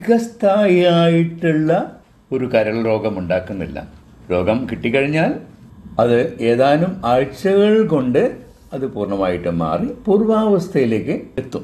ദീർഘസ്ഥായിയായിട്ടുള്ള ഒരു കരൾ രോഗം ഉണ്ടാക്കുന്നില്ല രോഗം കിട്ടിക്കഴിഞ്ഞാൽ അത് ഏതാനും ആഴ്ചകൾ കൊണ്ട് അത് പൂർണ്ണമായിട്ട് മാറി പൂർവാവസ്ഥയിലേക്ക് എത്തും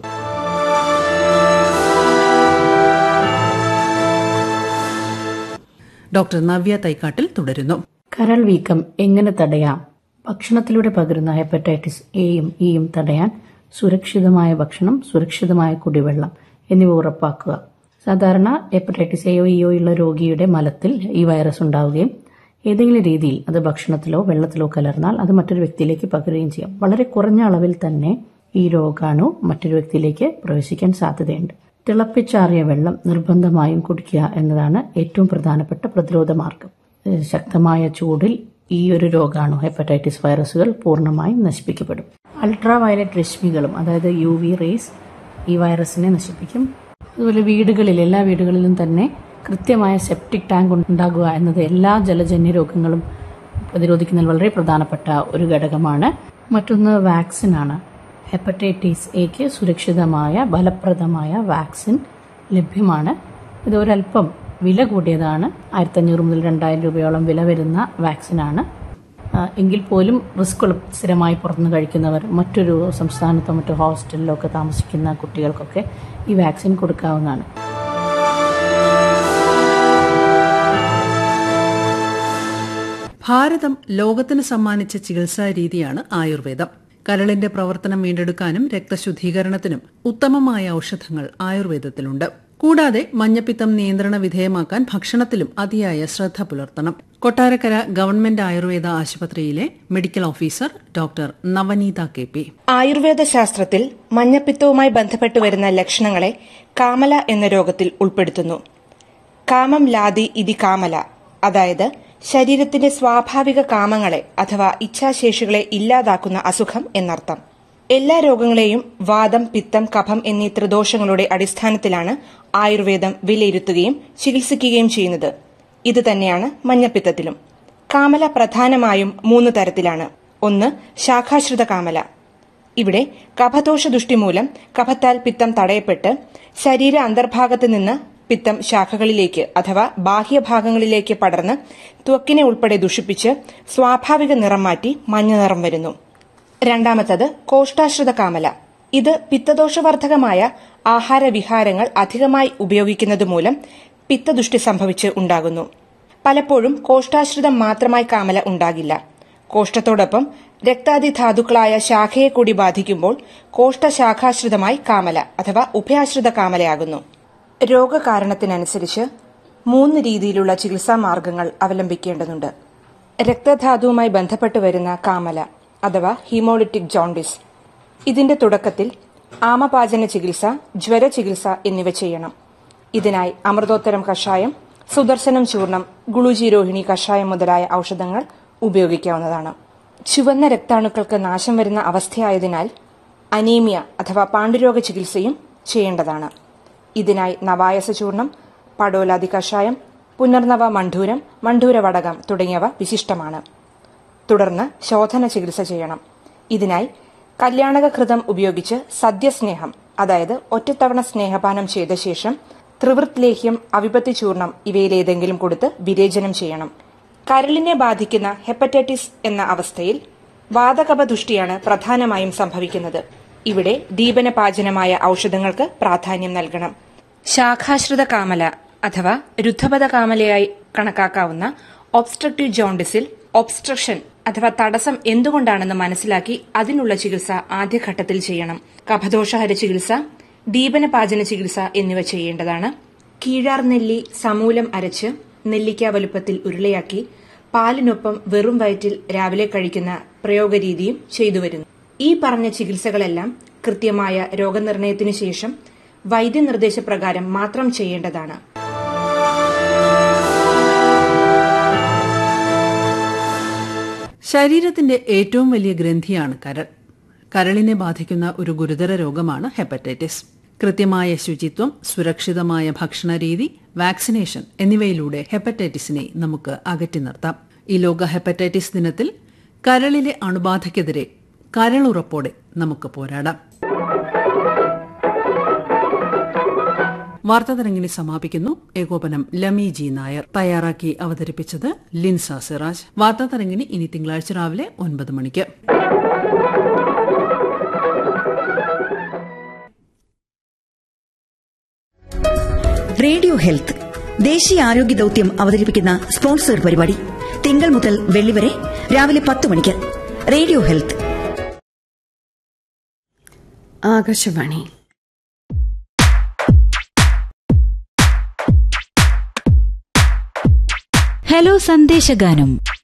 ഡോക്ടർ നവ്യ തൈക്കാട്ടിൽ തുടരുന്നു കരൾ വീക്കം എങ്ങനെ തടയാം ഭക്ഷണത്തിലൂടെ പകരുന്ന ഹെപ്പറ്റൈറ്റിസ് എയും ഇയും തടയാൻ സുരക്ഷിതമായ ഭക്ഷണം സുരക്ഷിതമായ കുടിവെള്ളം എന്നിവ ഉറപ്പാക്കുക സാധാരണ ഹെപ്പറ്റൈറ്റിസ് എയോ ഇയോ ഉള്ള രോഗിയുടെ മലത്തിൽ ഈ വൈറസ് ഉണ്ടാവുകയും ഏതെങ്കിലും രീതിയിൽ അത് ഭക്ഷണത്തിലോ വെള്ളത്തിലോ കലർന്നാൽ അത് മറ്റൊരു വ്യക്തിയിലേക്ക് പകരുകയും ചെയ്യാം വളരെ കുറഞ്ഞ അളവിൽ തന്നെ ഈ രോഗാണു മറ്റൊരു വ്യക്തിയിലേക്ക് പ്രവേശിക്കാൻ സാധ്യതയുണ്ട് തിളപ്പിച്ചാറിയ വെള്ളം നിർബന്ധമായും കുടിക്കുക എന്നതാണ് ഏറ്റവും പ്രധാനപ്പെട്ട പ്രതിരോധ മാർഗം ഏഹ് ശക്തമായ ചൂടിൽ ഈ ഒരു രോഗാണു ഹെപ്പറ്റൈറ്റിസ് വൈറസുകൾ പൂർണ്ണമായും നശിപ്പിക്കപ്പെടും അൾട്രാ വയലറ്റ് രശ്മികളും അതായത് യു വി റേസ് ഈ വൈറസിനെ നശിപ്പിക്കും അതുപോലെ വീടുകളിൽ എല്ലാ വീടുകളിലും തന്നെ കൃത്യമായ സെപ്റ്റിക് ടാങ്ക് ഉണ്ടാകുക എന്നത് എല്ലാ ജലജന്യ രോഗങ്ങളും പ്രതിരോധിക്കുന്നതിൽ വളരെ പ്രധാനപ്പെട്ട ഒരു ഘടകമാണ് മറ്റൊന്ന് വാക്സിനാണ് ഹെപ്പറ്റൈറ്റിസ് എക്ക് സുരക്ഷിതമായ ഫലപ്രദമായ വാക്സിൻ ലഭ്യമാണ് ഇത് ഒരല്പം വില കൂടിയതാണ് ആയിരത്തഞ്ഞൂറ് മുതൽ രണ്ടായിരം രൂപയോളം വില വരുന്ന വാക്സിനാണ് ആ, എങ്കിൽ പോലും റിസ്കുകൾ സ്ഥിരമായി പുറത്തുനിന്ന് കഴിക്കുന്നവർ മറ്റൊരു സംസ്ഥാനത്തോ മറ്റു ഹോസ്റ്റലിലോ ഒക്കെ താമസിക്കുന്ന കുട്ടികൾക്കൊക്കെ ഈ വാക്സിൻ കൊടുക്കാവുന്നതാണ് ഭാരതം ലോകത്തിന് സമ്മാനിച്ച ചികിത്സാ രീതിയാണ് ആയുർവേദം കരളിന്റെ പ്രവർത്തനം വീണ്ടെടുക്കാനും രക്തശുദ്ധീകരണത്തിനും ഉത്തമമായ ഔഷധങ്ങൾ ആയുർവേദത്തിലുണ്ട് കൂടാതെ മഞ്ഞപ്പിത്തം നിയന്ത്രണ വിധേയമാക്കാൻ ഭക്ഷണത്തിലും അതിയായ ശ്രദ്ധ പുലർത്തണം കൊട്ടാരക്കര ഗവൺമെന്റ് ആയുർവേദ ആശുപത്രിയിലെ medical officer doctor Navaneetha K P Ayurveda ശാസ്ത്രത്തിൽ മഞ്ഞപ്പിത്തവുമായി ബന്ധപ്പെട്ടു വരുന്ന ലക്ഷണങ്ങളെ കാമല എന്ന രോഗത്തിൽ ഉൾപ്പെടുത്തുന്നു കാമം ലാതി ഇതി കാമല അതായത് ശരീരത്തിന്റെ സ്വാഭാവിക കാമങ്ങളെ അഥവാ ഇച്ഛാശേഷികളെ ഇല്ലാതാക്കുന്ന അസുഖം എന്നർത്ഥം എല്ലാ രോഗങ്ങളെയും വാദം പിത്തം കഫം എന്നീ ത്രിദോഷങ്ങളുടെ അടിസ്ഥാനത്തിലാണ് ആയുർവേദം വിലയിരുത്തുകയും ചികിത്സിക്കുകയും ചെയ്യുന്നത് ഇത് തന്നെയാണ് മഞ്ഞപ്പിത്തത്തിലും കാമല പ്രധാനമായും മൂന്ന് തരത്തിലാണ് ഒന്ന് ശാഖാശ്രിത കാമല ഇവിടെ കഫദോഷ ദുഷ്ടി മൂലം കഫത്താൽ പിത്തം തടയപ്പെട്ട് ശരീര അന്തർഭാഗത്ത് നിന്ന് പിത്തം ശാഖകളിലേക്ക് അഥവാ ബാഹ്യഭാഗങ്ങളിലേക്ക് പടർന്ന് ത്വക്കിനെ ഉൾപ്പെടെ ദുഷിപ്പിച്ച് സ്വാഭാവിക നിറം മാറ്റി മഞ്ഞ നിറം വരുന്നു രണ്ടാമത്തത് കോഷ്ടാശ്രിത കാമല ഇത് പിത്തദോഷവർദ്ധകമായ ആഹാരവിഹാരങ്ങൾ അധികമായി ഉപയോഗിക്കുന്നത് മൂലം പിത്തദുഷ്ടി സംഭവിച്ച് ഉണ്ടാകുന്നു പലപ്പോഴും കോഷ്ടാശ്രിതം മാത്രമായി കാമല ഉണ്ടാകില്ല കോഷ്ടത്തോടൊപ്പം രക്താതിധാതുക്കളായ ശാഖയെ കൂടി ബാധിക്കുമ്പോൾ കോഷ്ടശാഖാശ്രിതമായി കാമല അഥവാ ഉഭയാശ്രിത കാമലയാകുന്നു രോഗകാരണത്തിനനുസരിച്ച് മൂന്ന് രീതിയിലുള്ള ചികിത്സാ മാർഗങ്ങൾ അവലംബിക്കേണ്ടതുണ്ട് രക്തധാതുവുമായി ബന്ധപ്പെട്ട് വരുന്ന കാമല അഥവാ ഹീമോളിറ്റിക് ജോണ്ടിസ് ഇതിന്റെ തുടക്കത്തിൽ ആമപാചന ചികിത്സ ജ്വര ചികിത്സ എന്നിവ ചെയ്യണം ഇതിനായി അമൃതോത്തരം കഷായം സുദർശനം ചൂർണം ഗുളുജീരോഹിണി കഷായം മുതലായ ഔഷധങ്ങൾ ഉപയോഗിക്കാവുന്നതാണ് ചുവന്ന രക്താണുക്കൾക്ക് നാശം വരുന്ന അവസ്ഥയായതിനാൽ അനീമിയ അഥവാ പാണ്ഡുരോഗ ചികിത്സയും ചെയ്യേണ്ടതാണ് ഇതിനായി നവായസ ചൂർണം പടോലാതി കഷായം പുനർനവ മണ്ഡൂരം മണ്ഡൂര വടകം തുടങ്ങിയവ വിശിഷ്ടമാണ് തുടർന്ന് ശോധന ചികിത്സ ചെയ്യണം ഇതിനായി കല്യാണകൃതം ഉപയോഗിച്ച് സദ്യസ്നേഹം അതായത് ഒറ്റത്തവണ സ്നേഹപാനം ചെയ്ത ശേഷം ത്രിവൃത് ലേഹ്യം അവിപത്തി ചൂർണം ഇവയിലേതെങ്കിലും കൊടുത്ത് വിരേചനം ചെയ്യണം കരളിനെ ബാധിക്കുന്ന ഹെപ്പറ്റൈറ്റിസ് എന്ന അവസ്ഥയിൽ വാതകപദുഷ്ടിയാണ് പ്രധാനമായും സംഭവിക്കുന്നത് ഇവിടെ ദീപനപാചനമായ ഔഷധങ്ങൾക്ക് പ്രാധാന്യം നൽകണം ശാഖാശ്രിത കാമല അഥവാ രുദ്ധപദ കാമലയായി കണക്കാക്കാവുന്ന ഒബ്സ്ട്രക്റ്റീവ് ജോണ്ടിസിൽ ഒബ്സ്ട്രക്ഷൻ അഥവാ തടസ്സം എന്തുകൊണ്ടാണെന്ന് മനസ്സിലാക്കി അതിനുള്ള ചികിത്സ ആദ്യഘട്ടത്തിൽ ചെയ്യണം കഫദോഷഹര ചികിത്സ ദീപനപാചന ചികിത്സ എന്നിവ ചെയ്യേണ്ടതാണ് കീഴാർ നെല്ലി സമൂലം അരച്ച് നെല്ലിക്ക വലുപ്പത്തിൽ ഉരുളയാക്കി പാലിനൊപ്പം വെറും വയറ്റിൽ രാവിലെ കഴിക്കുന്ന പ്രയോഗരീതിയും ചെയ്തുവരുന്നു ഈ പറഞ്ഞ ചികിത്സകളെല്ലാം കൃത്യമായ രോഗനിർണയത്തിനു ശേഷം വൈദ്യനിർദ്ദേശപ്രകാരം മാത്രം ചെയ്യേണ്ടതാണ് ശരീരത്തിന്റെ ഏറ്റവും വലിയ ഗ്രന്ഥിയാണ് കരൾ കരളിനെ ബാധിക്കുന്ന ഒരു ഗുരുതര രോഗമാണ് ഹെപ്പറ്റൈറ്റിസ് കൃത്യമായ ശുചിത്വം സുരക്ഷിതമായ ഭക്ഷണരീതി വാക്സിനേഷൻ എന്നിവയിലൂടെ ഹെപ്പറ്റൈറ്റിസിനെ നമുക്ക് അകറ്റി നിർത്താം ഈ ലോക ഹെപ്പറ്റൈറ്റിസ് ദിനത്തിൽ കരളിലെ അണുബാധയ്ക്കെതിരെ കരളുറപ്പോടെ നമുക്ക് പോരാടാം വാർത്താതരങ്ങിനി സമാപിക്കുന്നു ഏകോപനം ലമി ജി നായർ തയ്യാറാക്കി അവതരിപ്പിച്ചത് ലിൻസ സിറാജ് വാർത്താതരങ്ങിനി ഇനി തിങ്കളാഴ്ച രാവിലെ ഒൻപത് മണിക്ക് റേഡിയോ ഹെൽത്ത് ദേശീയ ആരോഗ്യ ദൌത്യം അവതരിപ്പിക്കുന്ന സ്പോൺസർ പരിപാടി തിങ്കൾ മുതൽ വെള്ളി വരെ രാവിലെ പത്ത് മണിക്ക് റേഡിയോ ഹെൽത്ത് ആകാശവാണി ഹലോ സന്ദേശഗാനം